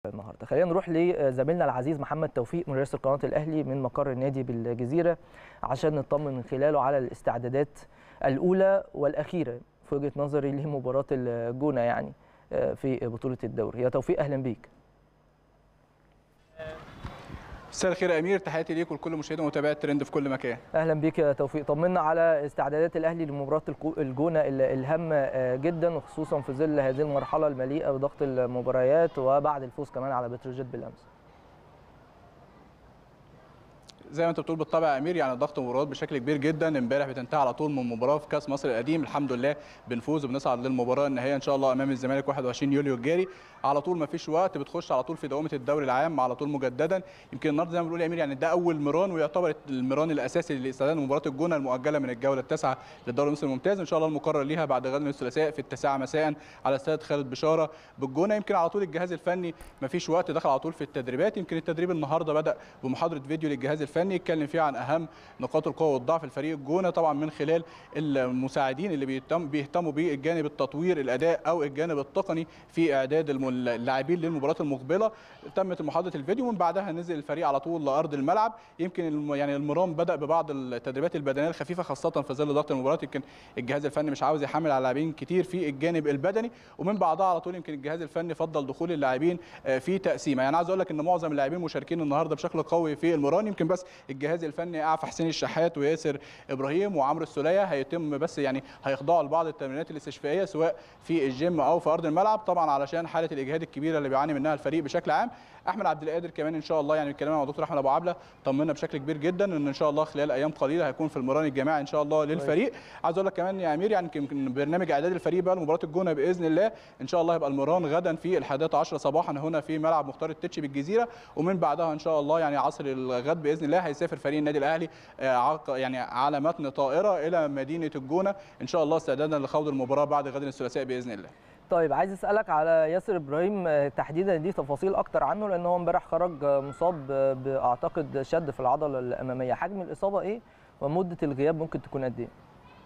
النهارده خلينا نروح لزميلنا العزيز محمد توفيق من رئاسه قناه الاهلي من مقر النادي بالجزيره عشان نطمن من خلاله على الاستعدادات الاولى والاخيره في وجهه نظري لمباراه الجونه يعني في بطوله الدوري يا توفيق اهلا بيك مساء الخير يا امير تحياتي ليك ولكل مشاهدي ومتابعي الترند في كل مكان اهلا بيك يا توفيق طمنا على استعدادات الاهلي لمباراه الجونه الهامه جدا وخصوصا في ظل هذه المرحله المليئه بضغط المباريات وبعد الفوز كمان على بتروجيت بالامس زي ما انت بتقول بالطبع يا امير يعني ضغط مباريات بشكل كبير جدا امبارح بتنتهي على طول من مباراه في كاس مصر القديم الحمد لله بنفوز وبنصعد للمباراه النهائيه ان شاء الله امام الزمالك 21 يوليو الجاري على طول ما فيش وقت بتخش على طول في دوامه الدوري العام على طول مجددا يمكن النهارده زي ما بنقول يا امير يعني ده اول مران ويعتبر المران الاساسي لاستعداد مباراه الجونه المؤجله من الجوله التاسعه للدوري المصري الممتاز ان شاء الله المقرر ليها بعد غد الثلاثاء في التاسعه مساء على استاد خالد بشاره بالجونه يمكن على طول الجهاز الفني ما فيش وقت دخل على طول في التدريبات يمكن التدريب النهارده بدا بمحاضره فيديو للجهاز الفني يتكلم فيها عن اهم نقاط القوه والضعف الفريق الجونه طبعا من خلال المساعدين اللي بيهتم بيهتموا بالجانب التطوير الاداء او الجانب التقني في اعداد اللاعبين للمباراه المقبله تمت محاضره الفيديو ومن بعدها نزل الفريق على طول لارض الملعب يمكن يعني المرام بدا ببعض التدريبات البدنيه الخفيفه خاصه في ظل ضغط المباراه يمكن الجهاز الفني مش عاوز يحمل على اللاعبين كتير في الجانب البدني ومن بعدها على طول يمكن الجهاز الفني فضل دخول اللاعبين في تقسيمه يعني عاوز اقول لك ان معظم اللاعبين مشاركين النهارده بشكل قوي في المران يمكن بس الجهاز الفني اعفى حسين الشحات وياسر ابراهيم وعمرو السوليه هيتم بس يعني هيخضعوا لبعض التمرينات الاستشفائيه سواء في الجيم او في ارض الملعب طبعا علشان حاله الاجهاد الكبيره اللي بيعاني منها الفريق بشكل عام احمد عبد القادر كمان ان شاء الله يعني الكلام مع دكتور احمد ابو عبله طمنا بشكل كبير جدا ان ان شاء الله خلال ايام قليله هيكون في المران الجماعي ان شاء الله للفريق عايز اقول لك كمان يا امير يعني يمكن برنامج اعداد الفريق بقى لمباراه الجونه باذن الله ان شاء الله هيبقى المران غدا في الحادية عشرة صباحا هنا في ملعب مختار التتش بالجزيره ومن بعدها ان شاء الله يعني عصر الغد باذن الله هيسافر فريق النادي الاهلي يعني على متن طائره الى مدينه الجونه ان شاء الله استعدادا لخوض المباراه بعد غد الثلاثاء باذن الله طيب عايز اسالك على ياسر ابراهيم تحديدا دي تفاصيل اكتر عنه لان هو امبارح خرج مصاب باعتقد شد في العضله الاماميه حجم الاصابه ايه ومده الغياب ممكن تكون قد ايه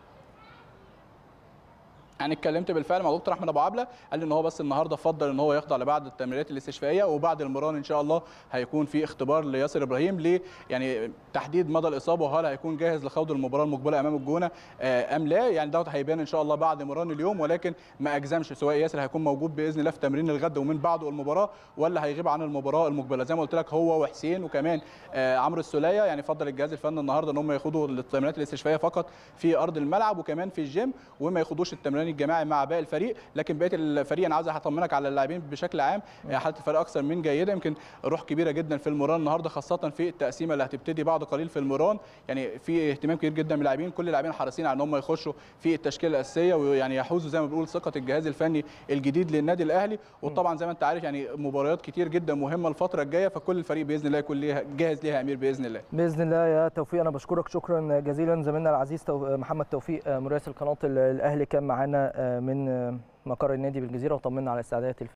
يعني اتكلمت بالفعل مع دكتور احمد ابو عبله قال لي ان هو بس النهارده فضل ان هو يخضع لبعض التمرينات الاستشفائيه وبعد المران ان شاء الله هيكون في اختبار لياسر ابراهيم ل يعني تحديد مدى الاصابه وهل هيكون جاهز لخوض المباراه المقبله امام الجونه ام لا يعني دوت هيبان ان شاء الله بعد مران اليوم ولكن ما اجزمش سواء ياسر هيكون موجود باذن الله في تمرين الغد ومن بعده المباراه ولا هيغيب عن المباراه المقبله زي ما قلت لك هو وحسين وكمان عمرو السوليه يعني فضل الجهاز الفني النهارده ان هم ياخدوا التمرينات الاستشفائيه فقط في ارض الملعب وكمان في الجيم وما ياخدوش التمرين الجماعي مع باقي الفريق لكن بقيه الفريق انا عاوز اطمنك على اللاعبين بشكل عام حاله الفريق اكثر من جيده يمكن روح كبيره جدا في المران النهارده خاصه في التقسيمه اللي هتبتدي بعد قليل في المران يعني في اهتمام كبير جدا من اللاعبين كل اللاعبين حريصين على ان هم يخشوا في التشكيله الاساسيه ويعني يحوزوا زي ما بنقول ثقه الجهاز الفني الجديد للنادي الاهلي وطبعا زي ما انت عارف يعني مباريات كتير جدا مهمه الفتره الجايه فكل الفريق باذن الله يكون ليها جاهز ليها امير باذن الله باذن الله يا توفيق انا بشكرك شكرا جزيلا زميلنا العزيز محمد توفيق مراسل قناه الاهلي كان معانا من مقر النادي بالجزيره وطمنا على استعدادات